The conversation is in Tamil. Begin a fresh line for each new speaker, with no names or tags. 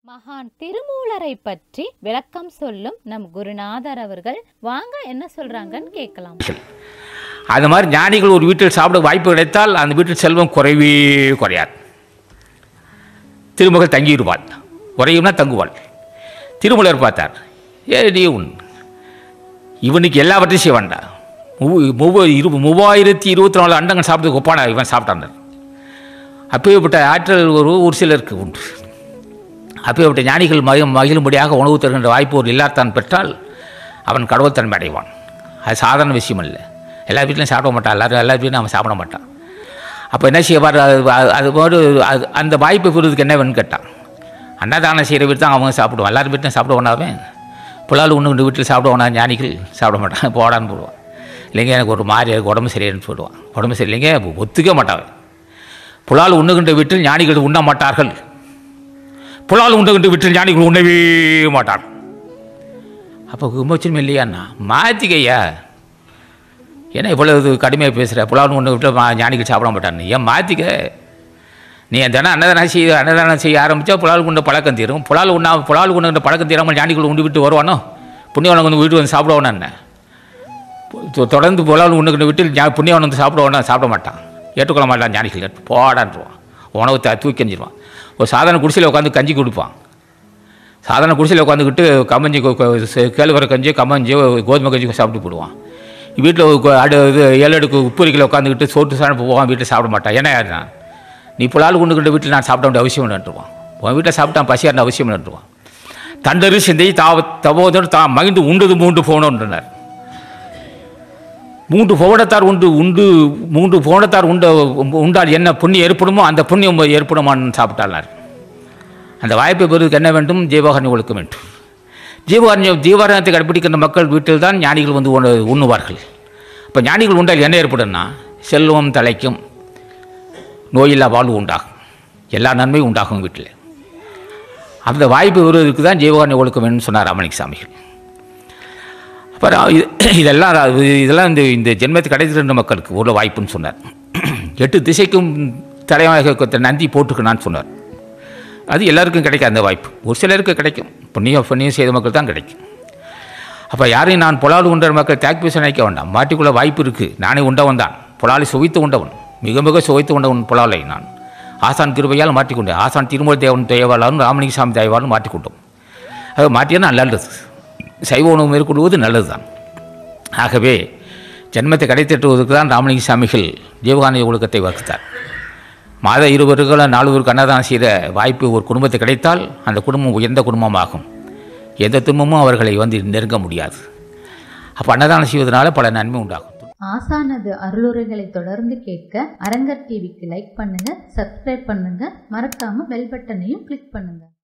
மகான் திருமூலரை பற்றி விளக்கம் சொல்லும் நம் குருநாதர் அவர்கள் வாங்க என்ன சொல்றாங்கன்னு கேட்கலாம்
அது மாதிரி ஞானிகள் ஒரு வீட்டில் சாப்பிட வாய்ப்பு கிடைத்தால் அந்த வீட்டில் செல்வம் குறைவே குறையாது திருமகள் தங்கிடுவாள் குறையும்னா தங்குவாள் திருமலர் பார்த்தார் ஏடி உன் இவனுக்கு எல்லாவற்றையும் செய்ய வேண்டாம் மூ- மூவ- இரு மூவாயிரத்தி இருபத்தி நாலு அண்டங்கள் சாப்பிட்டு ஒப்பான இவன் சாப்பிட்டான் அப்பேற்பட்ட ஆற்றல் ஒரு ஒரு சிலருக்கு உண்டு அப்பேற்பட்ட ஞானிகள் மகி மகிழும்படியாக உணவு தருகின்ற வாய்ப்பு ஒரு இல்லாதான் பெற்றால் அவன் கடவுள் தன்மை அடைவான் அது சாதாரண விஷயம் இல்லை எல்லா வீட்லையும் சாப்பிட மாட்டான் எல்லாரும் எல்லா வீட்லையும் அவன் சாப்பிட மாட்டான் அப்போ என்ன செய்வார் அது அது- அது போது அது அந்த வாய்ப்பை பெறுவதுக்கு என்ன வேணும்னு கேட்டான் அன்னதானம் செய்கிற வீட்டு தான் அவங்க சாப்பிடுவான் எல்லாரும் வீட்லையும் சாப்பிடுவானாவே புலால் ஒன்று ரெண்டு வீட்டில் சாப்பிடுவானா ஞானிகள் சாப்பிட மாட்டான் போடான்னு போடுவான் இல்லைங்க எனக்கு ஒரு மாதிரி எனக்கு உடம்பு சரியில்லைன்னு சொல்லுவான் உடம்பு சரியில்லைங்க ஒத்துக்க மாட்டான் புலால் உண்ணுகின்ற வீட்டில் ஞானிகள் உண்ண மாட்டார்கள் புலால் உண்ணுகின்ற வீட்டில் ஞானிகள் உண்ணவே மாட்டார்கள் அப்போ விமோச்சனம் இல்லையாண்ணா மாற்றிக்கையா ஏன்னா இவ்வளவு கடுமையாக பேசுகிற புலால் ஒன்று விட்டு மா- ஞானிகள் சாப்பிட மாட்டான்னு ஏன் மாற்றிக்க நீ தினம் அன்னதானம் செய்ய அன்னதானம் செய்ய ஆரம்பித்தா புலால் குண்ட பழக்கம் தீரும் புலால் உண்ணா புலால் குண்ட பழக்கம் தீராமல் ஞானிகள் உண்டு விட்டு வருவானோ புண்ணியவனம் வந்து வீட்டு வந்து சாப்பிடுவானோ என்ன தொ- தொடர்ந்து புலால் உண்ணுகின்ற வீட்டில் ஞா புண்ணியவன் வந்து சாப்பிடுவானா சாப்பிட மாட்டான் ஏற்றுக்கொள்ள மாட்டான் ஞானிகள் போடான்ருவான் உணவு த தூக்கி எறிஞ்சிருவான் ஒரு சாதாரண குடிசையில் உட்காந்து கஞ்சி கொடுப்பான் சாதாரண குடிசையில் உட்காந்துக்கிட்டு கம்மஞ்சி கொ- கொ- செ- கேழ்வரை கஞ்சி கம்மஞ்சி கோதுமை கஞ்சி சாப்பிட்டு போடுவான் வீட்டில் அடு இது ஏழு அடுக்கு உப்புரிக்கில் உட்காந்துக்கிட்டு சோட்டு சாணம் போவான் வீட்டில் சாப்பிட மாட்டான் ஏன்னா யாருன்னா நீ புலால் கொண்டுக்கிட்ட வீட்டில் நான் சாப்பிட வேண்டிய அவசியம் இல்லைன்றுவான் உன் வீட்டில் சாப்பிட்டான் பசியாக இருந்த அவசியம் இல்லைன்றுவான் தண்டரு சிந்தை தாவ தபோதர் தான் மகிழ்ந்து உண்டது மூன்று போனோன்றனர் மூன்று போனத்தார் உண்டு உண்டு மூன்று போனத்தார் உண்ட உண்டால் என்ன புண்ணியம் ஏற்படுமோ அந்த புண்ணியம் ஏற்படுமான்னு சாப்பிட்டாள்னார் அந்த வாய்ப்பை பெறுவதற்கு என்ன வேண்டும் ஜீவகாரணி ஒழுக்க வேண்டும் ஜீவகாரணி ஜீவகாரணத்தை கடைப்பிடிக்கின்ற மக்கள் வீட்டில் தான் ஞானிகள் வந்து உண- உண்ணுவார்கள் இப்போ ஞானிகள் உண்டால் என்ன ஏற்படும்னா செல்வம் தலைக்கும் நோயில்லா வாழ்வு உண்டாகும் எல்லா நன்மையும் உண்டாகும் வீட்டில் அந்த வாய்ப்பு பெறுவதற்கு தான் ஜீவகாரணி ஒழுக்க வேணும்னு சொன்னார் ராமலிங்க சாமிகள் அப்புறம் இது இதெல்லாம் அது- இதெல்லாம் இந்த இந்த ஜென்மத்தை கிடைத்திருந்த மக்களுக்கு ஒரு வாய்ப்புன்னு சொன்னார் எட்டு திசைக்கும் தலைவனாக நந்தி போட்டுக்கணான்னு சொன்னார் அது எல்லாருக்கும் கிடைக்காது அந்த வாய்ப்பு ஒரு சிலருக்கு கிடைக்கும் புண்ணியம் புண்ணியம் செய்த மக்கள் தான் கிடைக்கும் அப்போ யாரையும் நான் புலால் உண்ட மக்கள் தேக்கு பேச நினைக்க வேண்டாம் மாட்டிக்குள்ள வாய்ப்பு இருக்குது நானே உண்டவன் தான் புலாலை சுவைத்து உண்டவன் மிக மிக சுவைத்து உண்டவன் புலாலை நான் ஆசான் கிருபையால் மாட்டிக்கொண்டேன் ஆசான் திருமூல தேவன் தயவாலும் ராமலிங்க சாமி தயவாலும் மாட்டிக்கொண்டோம் அது மாற்றியனா நல்லது சைவ உணவு மேற்கொள்வது நல்லது தான் ஆகவே ஜென்மத்தை கடைத்தட்டுவதற்கு தான் ராமலிங்க சாமிகள் ஜீவகானி ஒழுக்கத்தை வகுத்தார் மாத இருவர்கள் நாலு பேருக்கு அன்னதானம் செய்த வாய்ப்பு ஒரு குடும்பத்தை கிடைத்தால் அந்த குடும்பம் உயர்ந்த குடும்பமாகும் எந்த துன்பமும் அவர்களை வந்து நெருங்க முடியாது அப்போ அன்னதானம் செய்வதனால பல நன்மை உண்டாகும்
ஆசானது அருளுரைகளை தொடர்ந்து கேட்க அரங்கர் டிவிக்கு லைக் பண்ணுங்க சப்ஸ்கிரைப் பண்ணுங்க மறக்காம பெல் பட்டனையும் கிளிக் பண்ணுங்க